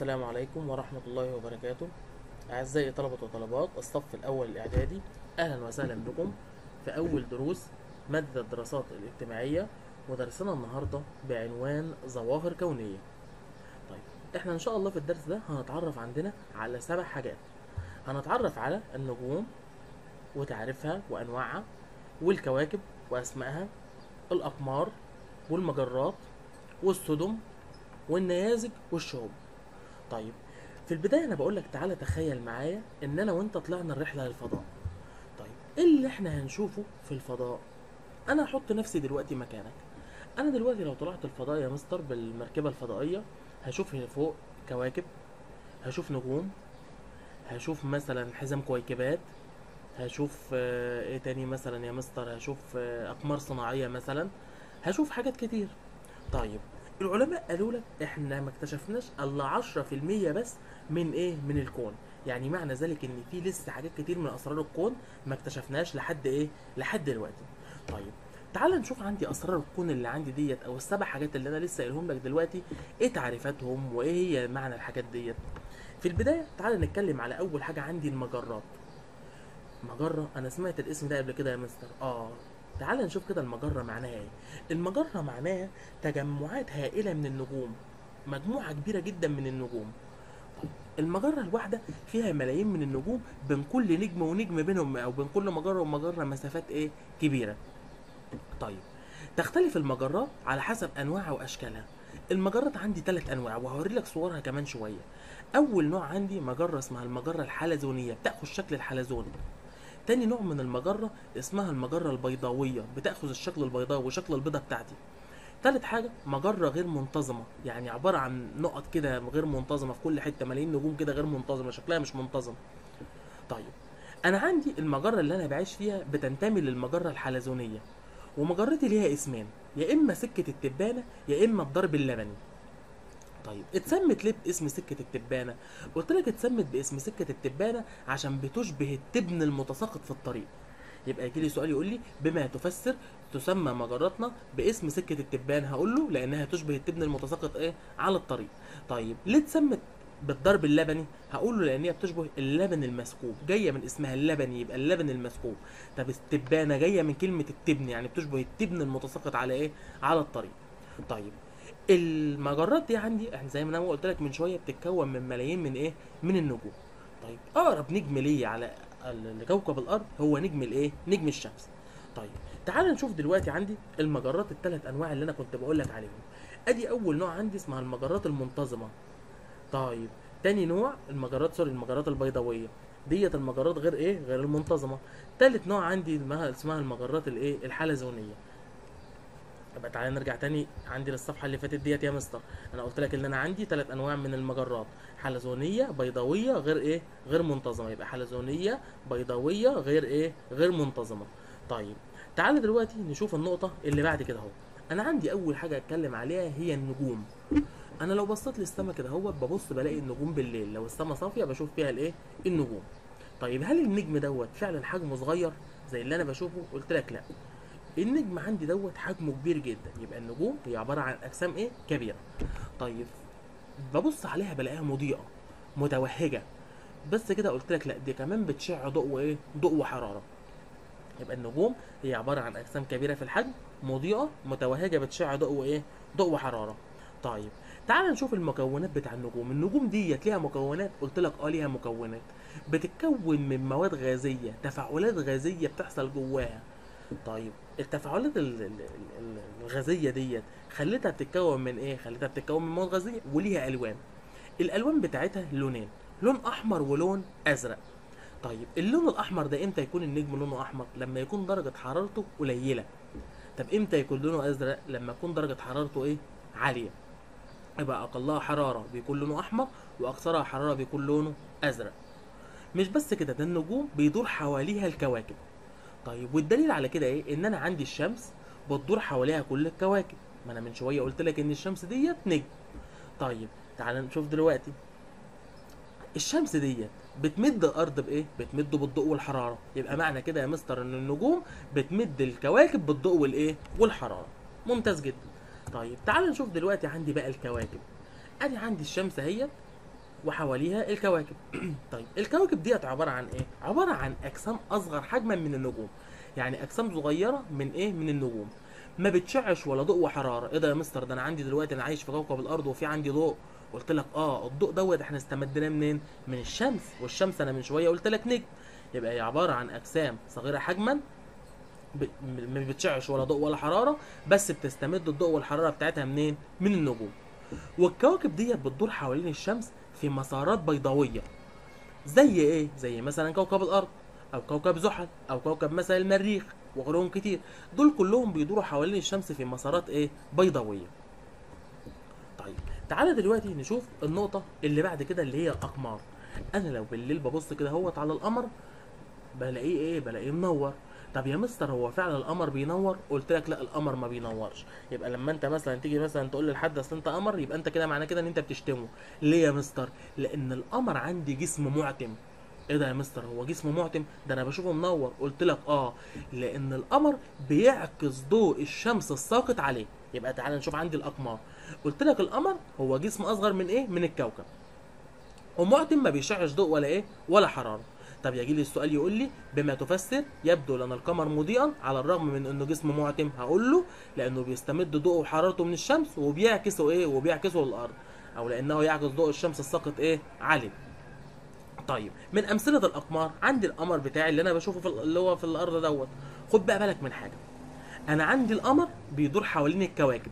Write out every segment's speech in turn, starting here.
السلام عليكم ورحمة الله وبركاته أعزائي طلبة وطلبات الصف الأول الإعدادي أهلا وسهلا بكم في أول دروس مادة الدراسات الاجتماعية ودرسنا النهاردة بعنوان ظواهر كونية طيب احنا إن شاء الله في الدرس ده هنتعرف عندنا على سبع حاجات هنتعرف على النجوم وتعريفها وأنواعها والكواكب وأسمائها الأقمار والمجرات والسدم والنيازك والشهب طيب في البدايه انا بقول لك تعالى تخيل معايا ان انا وانت طلعنا الرحله للفضاء طيب ايه اللي احنا هنشوفه في الفضاء انا هحط نفسي دلوقتي مكانك انا دلوقتي لو طلعت الفضاء يا مستر بالمركبه الفضائيه هشوف هنا فوق كواكب هشوف نجوم هشوف مثلا حزام كويكبات هشوف آه، ايه تاني مثلا يا مستر هشوف آه، اقمار صناعيه مثلا هشوف حاجات كتير طيب العلماء قالوا لك احنا ما اكتشفناش الا 10% بس من ايه من الكون يعني معنى ذلك ان في لسه حاجات كتير من اسرار الكون ما اكتشفناش لحد ايه لحد دلوقتي طيب تعال نشوف عندي اسرار الكون اللي عندي ديت او السبع حاجات اللي انا لسه قايلهم لك دلوقتي ايه تعريفاتهم وايه هي معنى الحاجات ديت في البدايه تعال نتكلم على اول حاجه عندي المجرات مجرة أنا سمعت الاسم ده قبل كده يا مستر آه تعال نشوف كده المجرة معناها إيه المجرة معناها تجمعات هائلة من النجوم مجموعة كبيرة جدا من النجوم طيب، المجرة الواحدة فيها ملايين من النجوم بين كل نجم ونجم بينهم أو بين كل مجرة ومجرة مسافات إيه كبيرة طيب تختلف المجرات على حسب أنواعها وأشكالها المجرات عندي ثلاث أنواع وهوري لك صورها كمان شوية أول نوع عندي مجرة اسمها المجرة الحلزونية بتأخذ شكل الحلزون تاني نوع من المجرة اسمها المجرة البيضاوية بتأخذ الشكل البيضاوي وشكل البيضة بتاعتي تالت حاجة مجرة غير منتظمة يعني عبارة عن نقط كده غير منتظمة في كل حتة ملايين نجوم كده غير منتظمة شكلها مش منتظم طيب أنا عندي المجرة اللي أنا بعيش فيها بتنتمي للمجرة الحلزونية ومجرتي ليها اسمين يا إما سكة التبانة يا إما الضرب اللبني طيب اتسمت ليه باسم سكة التبانة؟ قلت لك اتسمت باسم سكة التبانة عشان بتشبه التبن المتساقط في الطريق يبقى يجي لي سؤال يقول لي بما تفسر تسمى مجراتنا باسم سكة التبان هقول له لانها تشبه التبن المتساقط ايه على الطريق طيب ليه اتسمت بالضرب اللبني هقول له لان هي بتشبه اللبن المسكوب جايه من اسمها اللبني يبقى اللبن المسكوب طب التبانه جايه من كلمه التبن يعني بتشبه التبن المتساقط على ايه على الطريق طيب المجرات دي عندي احنا زي ما انا قلت لك من شويه بتتكون من ملايين من ايه من النجوم طيب اقرب نجم ليا على ال- لكوكب الارض هو نجم الايه نجم الشمس طيب تعال نشوف دلوقتي عندي المجرات الثلاث انواع اللي انا كنت بقول لك عليهم ادي اول نوع عندي اسمها المجرات المنتظمه طيب تاني نوع المجرات سوري المجرات البيضاويه ديت المجرات غير ايه غير المنتظمه تالت نوع عندي اسمها اسمها المجرات الايه الحلزونيه يبقى تعالى نرجع تاني عندي للصفحه اللي فاتت ديت يا مستر انا قلت لك ان انا عندي ثلاث انواع من المجرات حلزونيه بيضاويه غير ايه غير منتظمه يبقى حلزونيه بيضاويه غير ايه غير منتظمه طيب تعالى دلوقتي نشوف النقطه اللي بعد كده اهو انا عندي اول حاجه اتكلم عليها هي النجوم انا لو بصيت للسما كده اهو ببص بلاقي النجوم بالليل لو السما صافيه بشوف فيها الايه النجوم طيب هل النجم دوت فعلا حجمه صغير زي اللي انا بشوفه قلت لك لا النجم عندي دوت حجمه كبير جدا يبقى النجوم هي عباره عن اجسام ايه كبيره طيب ببص عليها بلاقيها مضيئه متوهجه بس كده قلت لك لا دي كمان بتشع ضوء وايه ضوء وحراره يبقى النجوم هي عباره عن اجسام كبيره في الحجم مضيئه متوهجه بتشع ضوء وايه ضوء وحراره طيب تعال نشوف المكونات بتاع النجوم النجوم ديت ليها مكونات قلت لك اه ليها مكونات بتتكون من مواد غازيه تفاعلات غازيه بتحصل جواها طيب التفاعلات ال- ال- ال- الغازيه ديت خلتها بتتكون من ايه خلتها بتتكون من مواد غازيه وليها الوان الالوان بتاعتها لونين لون احمر ولون ازرق طيب اللون الاحمر ده امتى يكون النجم لونه احمر لما يكون درجه حرارته قليله طب امتى يكون لونه ازرق لما يكون درجه حرارته ايه عاليه يبقى اقلها حراره بيكون لونه احمر واكثرها حراره بيكون لونه ازرق مش بس كده ده النجوم بيدور حواليها الكواكب طيب والدليل على كده ايه ان انا عندي الشمس بتدور حواليها كل الكواكب ما انا من شويه قلت لك ان الشمس ديت نجم طيب تعال نشوف دلوقتي الشمس ديت بتمد الارض بايه بتمده بالضوء والحراره يبقى معنى كده يا مستر ان النجوم بتمد الكواكب بالضوء والايه والحراره ممتاز جدا طيب تعال نشوف دلوقتي عندي بقى الكواكب ادي عندي الشمس اهيت وحواليها الكواكب طيب الكواكب ديت عباره عن ايه عباره عن اجسام اصغر حجما من النجوم يعني اجسام صغيره من ايه من النجوم ما بتشعش ولا ضوء وحراره ايه ده يا مستر ده انا عندي دلوقتي انا عايش في كوكب الارض وفي عندي ضوء قلت لك اه الضوء دوت احنا استمدناه منين من الشمس والشمس انا من شويه قلت لك نجم يبقى هي عباره عن اجسام صغيره حجما ب- م- ما بتشعش ولا ضوء ولا حراره بس بتستمد الضوء والحراره بتاعتها منين من النجوم والكواكب ديت بتدور حوالين الشمس في مسارات بيضاويه زي ايه زي مثلا كوكب الارض او كوكب زحل او كوكب مثلا المريخ وغيرهم كتير دول كلهم بيدوروا حوالين الشمس في مسارات ايه بيضاويه طيب تعالى دلوقتي نشوف النقطه اللي بعد كده اللي هي الاقمار انا لو بالليل ببص كده اهوت على القمر بلاقيه ايه بلاقيه منور طب يا مستر هو فعلا القمر بينور قلت لك لا القمر ما بينورش يبقى لما انت مثلا تيجي مثلا تقول لحد اصل انت قمر يبقى انت كده معناه كده ان انت بتشتمه ليه يا مستر لان القمر عندي جسم معتم ايه ده يا مستر هو جسم معتم ده انا بشوفه منور قلت لك اه لان القمر بيعكس ضوء الشمس الساقط عليه يبقى تعالى نشوف عندي الاقمار قلت لك القمر هو جسم اصغر من ايه من الكوكب ومعتم ما بيشعش ضوء ولا ايه ولا حراره طب يجي لي السؤال يقول لي بما تفسر يبدو لنا القمر مضيئا على الرغم من انه جسم معتم هقول له لانه بيستمد ضوءه وحرارته من الشمس وبيعكسه ايه وبيعكسه للارض او لانه يعكس ضوء الشمس الساقط ايه عليه طيب من امثله الاقمار عندي القمر بتاعي اللي انا بشوفه في ال- اللي هو في الارض دوت خد بقى بالك من حاجه انا عندي القمر بيدور حوالين الكواكب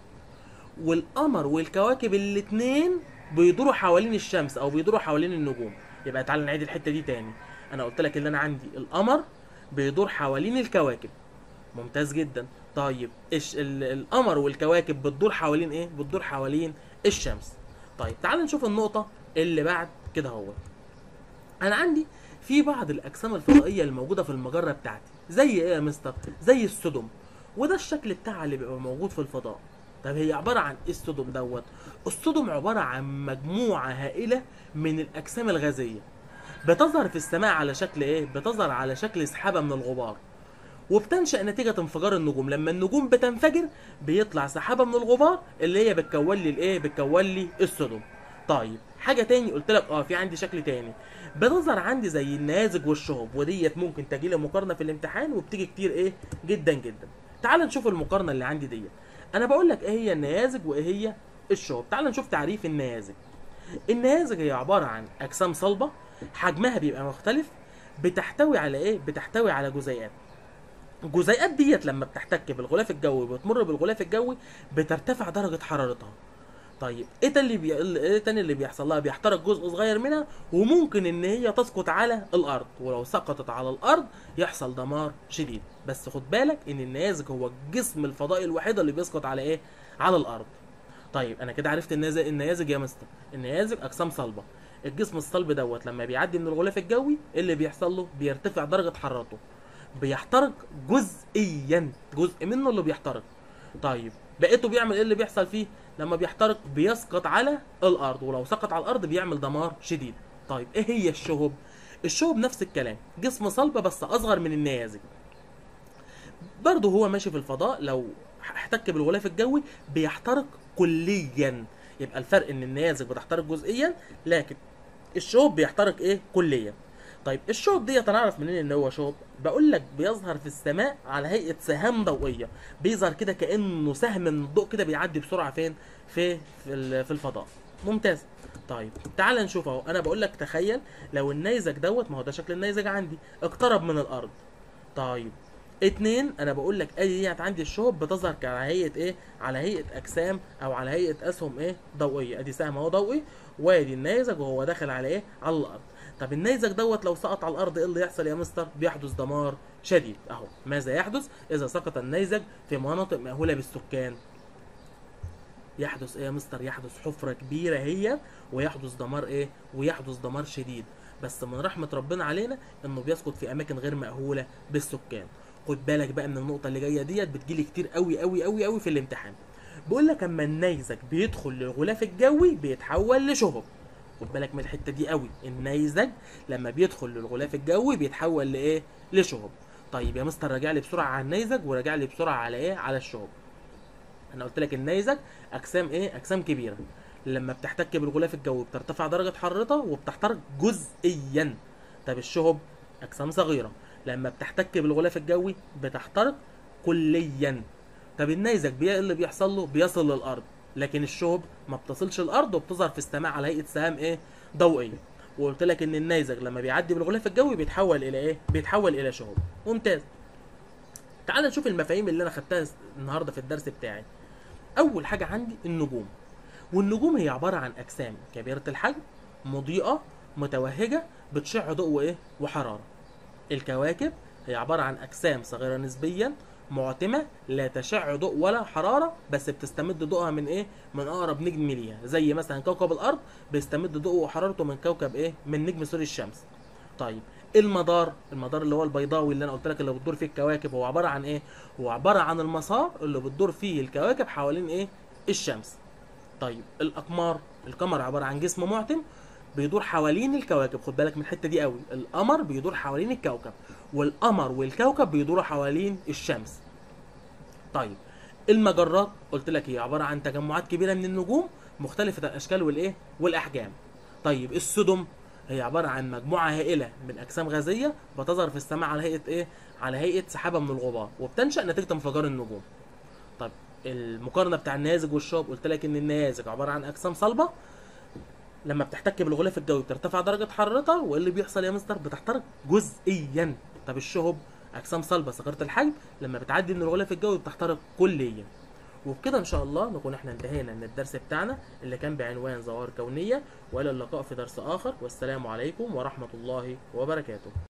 والقمر والكواكب الاتنين بيدوروا حوالين الشمس او بيدوروا حوالين النجوم يبقى تعالى نعيد الحته دي تاني انا قلت لك ان انا عندي القمر بيدور حوالين الكواكب ممتاز جدا طيب إيش ال- القمر والكواكب بتدور حوالين ايه بتدور حوالين الشمس طيب تعال نشوف النقطه اللي بعد كده اهو انا عندي في بعض الاجسام الفضائيه الموجوده في المجره بتاعتي زي ايه يا مستر زي السدم وده الشكل بتاعها اللي بيبقى موجود في الفضاء طب هي عباره عن ايه السدم دوت السدم عباره عن مجموعه هائله من الاجسام الغازيه بتظهر في السماء على شكل ايه بتظهر على شكل سحابه من الغبار وبتنشأ نتيجة انفجار النجوم لما النجوم بتنفجر بيطلع سحابة من الغبار اللي هي بتكون لي الايه بتكون لي السدم طيب حاجة تاني قلت لك اه في عندي شكل تاني بتظهر عندي زي النيازك والشهب وديت ممكن تجي لي مقارنة في الامتحان وبتيجي كتير ايه جدا جدا تعال نشوف المقارنة اللي عندي ديت انا بقول لك ايه هي النيازك وايه هي الشهب تعال نشوف تعريف النيازك النيازك هي عبارة عن اجسام صلبة حجمها بيبقى مختلف بتحتوي على ايه بتحتوي على جزيئات الجزيئات ديت لما بتحتك بالغلاف الجوي وبتمر بالغلاف الجوي بترتفع درجة حرارتها طيب ايه تاني اللي بي... ايه تاني اللي بيحصل لها بيحترق جزء صغير منها وممكن ان هي تسقط على الارض ولو سقطت على الارض يحصل دمار شديد بس خد بالك ان النيازك هو الجسم الفضائي الوحيد اللي بيسقط على ايه على الارض طيب انا كده عرفت النيازك النيازك يا مستر النيازك اجسام صلبه الجسم الصلب دوت لما بيعدي من الغلاف الجوي إيه اللي بيحصل له بيرتفع درجه حرارته بيحترق جزئيا جزء منه اللي بيحترق طيب بقيته بيعمل ايه اللي بيحصل فيه لما بيحترق بيسقط على الارض ولو سقط على الارض بيعمل دمار شديد طيب ايه هي الشهب الشهب نفس الكلام جسم صلب بس اصغر من النيازك برضه هو ماشي في الفضاء لو احتك بالغلاف الجوي بيحترق كليا يبقى الفرق ان النيازك بتحترق جزئيا لكن الشهب بيحترق ايه كليا طيب الشوب ديت انا اعرف منين ان هو شوب بقول لك بيظهر في السماء على هيئه سهام ضوئيه بيظهر كده كانه سهم من الضوء كده بيعدي بسرعه فين في في ال- في الفضاء ممتاز طيب تعال نشوف اهو انا بقول لك تخيل لو النيزك دوت ما هو ده شكل النيزك عندي اقترب من الارض طيب اتنين انا بقول لك ادي ديت عندي الشهب بتظهر على هيئه ايه على هيئه اجسام او على هيئه اسهم ايه ضوئيه ادي سهم اهو ضوئي وادي النيزك وهو داخل على ايه على الارض طب النيزك دوت لو سقط على الارض ايه اللي يحصل يا مستر بيحدث دمار شديد اهو ماذا يحدث اذا سقط النيزك في مناطق مأهولة بالسكان يحدث ايه يا مستر يحدث حفرة كبيرة هي ويحدث دمار ايه ويحدث دمار شديد بس من رحمة ربنا علينا انه بيسقط في اماكن غير مأهولة بالسكان خد بالك بقى من النقطة اللي جاية ديت بتجيلي كتير قوي قوي قوي قوي في الامتحان بقول لك اما النيزك بيدخل للغلاف الجوي بيتحول لشهب خد بالك من الحته دي قوي النيزك لما بيدخل للغلاف الجوي بيتحول لايه لشهب طيب يا مستر راجع لي بسرعه على النيزك وراجع لي بسرعه على ايه على الشهب انا قلت لك النيزك اجسام ايه اجسام كبيره لما بتحتك بالغلاف الجوي بترتفع درجه حرارتها وبتحترق جزئيا طب الشهب اجسام صغيره لما بتحتك بالغلاف الجوي بتحترق كليا طب النيزك بي إيه اللي بيحصل له بيصل للارض لكن الشهب ما بتصلش الارض وبتظهر في السماء على هيئه سهام ايه ضوئيه وقلت لك ان النيزك لما بيعدي بالغلاف الجوي بيتحول الى ايه بيتحول الى شهب ممتاز تعال نشوف المفاهيم اللي انا خدتها النهارده في الدرس بتاعي اول حاجه عندي النجوم والنجوم هي عباره عن اجسام كبيره الحجم مضيئه متوهجه بتشع ضوء وايه وحراره الكواكب هي عباره عن اجسام صغيره نسبيا معتمة لا تشع ضوء ولا حرارة بس بتستمد ضوءها من ايه؟ من اقرب نجم ليها زي مثلا كوكب الارض بيستمد ضوءه وحرارته من كوكب ايه؟ من نجم سوري الشمس. طيب المدار المدار اللي هو البيضاوي اللي انا قلت لك اللي بتدور فيه الكواكب هو عبارة عن ايه؟ هو عبارة عن المسار اللي بتدور فيه الكواكب حوالين ايه؟ الشمس. طيب الاقمار القمر عبارة عن جسم معتم بيدور حوالين الكواكب خد بالك من الحته دي قوي القمر بيدور حوالين الكوكب والقمر والكوكب بيدوروا حوالين الشمس طيب المجرات قلت لك هي عباره عن تجمعات كبيره من النجوم مختلفه الاشكال والايه والاحجام طيب السدم هي عباره عن مجموعه هائله من اجسام غازيه بتظهر في السماء على هيئه ايه على هيئه سحابه من الغبار وبتنشا نتيجه انفجار النجوم طيب المقارنه بتاع النيازك والشهب قلت لك ان النيازك عباره عن اجسام صلبه لما بتحتك بالغلاف الجوي بترتفع درجه حرارتها وايه اللي بيحصل يا مستر بتحترق جزئيا طب الشهب اجسام صلبه صغيره الحجم لما بتعدي من الغلاف الجوي بتحترق كليا وبكده ان شاء الله نكون احنا انتهينا من الدرس بتاعنا اللي كان بعنوان ظواهر كونيه والى اللقاء في درس اخر والسلام عليكم ورحمه الله وبركاته